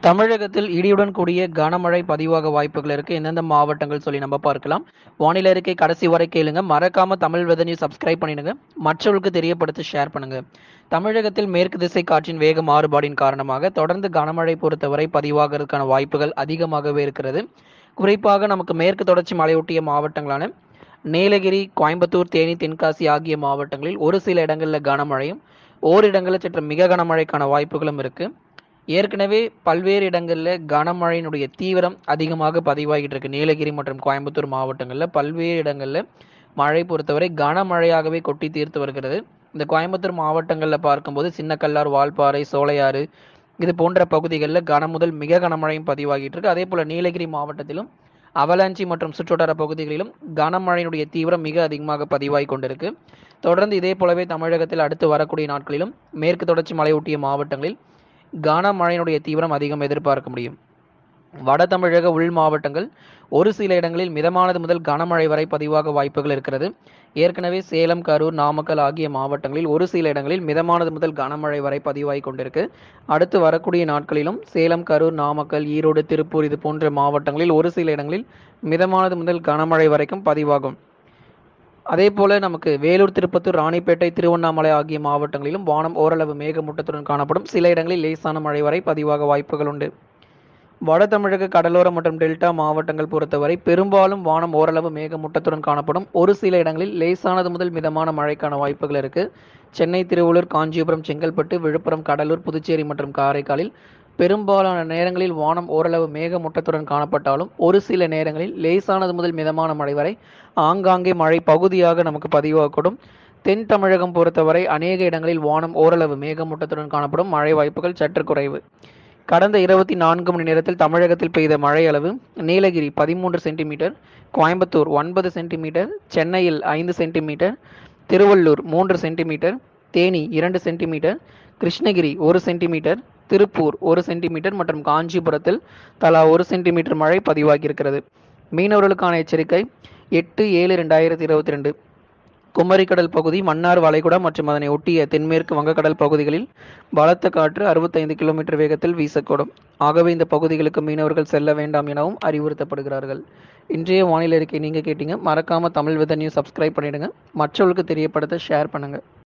தமிழகத்தில் இடியுடன் கூடிய கனமழை பதிவாக வாய்ப்புகள் இருக்கு எந்தெந்த மாவட்டங்கள் சொல்லி நம்ம பார்க்கலாம் வானிலை அறிக்கை கடைசி வரை கேளுங்க மறக்காம தமிழ் வெத நியூஸ் சப்ஸ்கிரைப் பண்ணிடுங்க மற்றவர்களுக்கு தெரியப்படுத்தி ஷேர் பண்ணுங்க தமிழகத்தில் மேற்கு திசை காற்றின் வேக மாறுபாடின் காரணமாக தொடர்ந்து கனமழை பொறுத்தவரை பதிவாகிறதுக்கான வாய்ப்புகள் அதிகமாகவே இருக்கிறது குறிப்பாக நமக்கு மேற்கு தொடர்ச்சி மலையொட்டிய மாவட்டங்களான நீலகிரி கோயம்புத்தூர் தேனி தென்காசி ஆகிய மாவட்டங்களில் ஒரு சில இடங்களில் கனமழையும் ஓரிடங்களில் சற்று மிக கனமழைக்கான வாய்ப்புகளும் இருக்கு ஏற்கனவே பல்வேறு இடங்களில் கனமழையினுடைய தீவிரம் அதிகமாக பதிவாகிட்டு இருக்கு நீலகிரி மற்றும் கோயம்புத்தூர் மாவட்டங்களில் பல்வேறு இடங்களில் மழை பொறுத்தவரை கனமழையாகவே கொட்டி தீர்த்து வருகிறது இந்த கோயம்புத்தூர் மாவட்டங்களில் பார்க்கும்போது சின்னக்கல்லார் வால்பாறை சோலையாறு இது போன்ற பகுதிகளில் கன முதல் மிக கனமழையும் பதிவாகிட்டு இருக்கு அதே போல நீலகிரி மாவட்டத்திலும் அவலாஞ்சி மற்றும் சுற்றுவட்டார பகுதிகளிலும் கனமழையினுடைய தீவிரம் மிக அதிகமாக பதிவாகி கொண்டிருக்கு தொடர்ந்து இதே போலவே தமிழகத்தில் அடுத்து வரக்கூடிய நாட்களிலும் மேற்கு தொடர்ச்சி மலையொட்டிய மாவட்டங்களில் கனமழையினுடைய தீவிரம் அதிகம் எதிர்பார்க்க முடியும் வட தமிழக உள் மாவட்டங்கள் ஒரு சில இடங்களில் மிதமானது முதல் கனமழை வரை பதிவாக வாய்ப்புகள் இருக்கிறது ஏற்கனவே சேலம் கரூர் நாமக்கல் ஆகிய மாவட்டங்களில் ஒரு சில இடங்களில் மிதமானது முதல் கனமழை வரை பதிவாகி கொண்டிருக்கு அடுத்து வரக்கூடிய நாட்களிலும் சேலம் கரூர் நாமக்கல் ஈரோடு திருப்பூர் இது போன்ற மாவட்டங்களில் ஒரு சில இடங்களில் மிதமானது முதல் கனமழை வரைக்கும் பதிவாகும் அதே போல நமக்கு வேலூர் திருப்பத்தூர் ராணிப்பேட்டை திருவண்ணாமலை ஆகிய மாவட்டங்களிலும் வானம் ஓரளவு மேகமூட்டத்துடன் காணப்படும் சில இடங்களில் லேசான மழை வரை பதிவாக வாய்ப்புகள் உண்டு வட தமிழக கடலோரம் மற்றும் டெல்டா மாவட்டங்கள் பொறுத்தவரை பெரும்பாலும் வானம் ஓரளவு மேகமூட்டத்துடன் காணப்படும் ஒரு சில இடங்களில் லேசானது முதல் மிதமான மழைக்கான வாய்ப்புகள் இருக்கு சென்னை திருவள்ளூர் காஞ்சிபுரம் செங்கல்பட்டு விழுப்புரம் கடலூர் புதுச்சேரி மற்றும் காரைக்காலில் பெரும்பாலான நேரங்களில் வானம் ஓரளவு மேகமூட்டத்துடன் காணப்பட்டாலும் ஒரு சில நேரங்களில் லேசானது முதல் மிதமான மழை வரை ஆங்காங்கே மழை பகுதியாக நமக்கு பதிவாகக்கூடும் தென் தமிழகம் பொறுத்தவரை அநேக இடங்களில் வானம் ஓரளவு மேகமூட்டத்துடன் காணப்படும் மழை வாய்ப்புகள் சற்று குறைவு கடந்த இருபத்தி நான்கு மணி நேரத்தில் தமிழகத்தில் பெய்த மழை அளவு நீலகிரி பதிமூன்று சென்டிமீட்டர் கோயம்புத்தூர் ஒன்பது சென்டிமீட்டர் சென்னையில் ஐந்து சென்டிமீட்டர் திருவள்ளூர் மூன்று சென்டிமீட்டர் தேனி இரண்டு சென்டிமீட்டர் கிருஷ்ணகிரி ஒரு சென்டிமீட்டர் திருப்பூர் ஒரு சென்டிமீட்டர் மற்றும் காஞ்சிபுரத்தில் தலா ஒரு சென்டிமீட்டர் மழை பதிவாகியிருக்கிறது மீனவர்களுக்கான எச்சரிக்கை எட்டு ஏழு ரெண்டாயிரத்தி இருபத்தி ரெண்டு குமரிக்கடல் பகுதி மன்னார் வளைகுடா மற்றும் அதனை ஒட்டிய தென்மேற்கு வங்கக்கடல் பகுதிகளில் பலத்த காற்று அறுபத்தைந்து கிலோமீட்டர் வேகத்தில் வீசக்கூடும் ஆகவே இந்த பகுதிகளுக்கு மீனவர்கள் செல்ல வேண்டாம் எனவும் அறிவுறுத்தப்படுகிறார்கள் இன்றைய வானிலை அறிக்கை நீங்கள் கேட்டீங்க மறக்காம தமிழ் வித நியூஸ் சப்ஸ்கிரைப் பண்ணிடுங்க மற்றவர்களுக்கு தெரியப்படுத்த ஷேர் பண்ணுங்க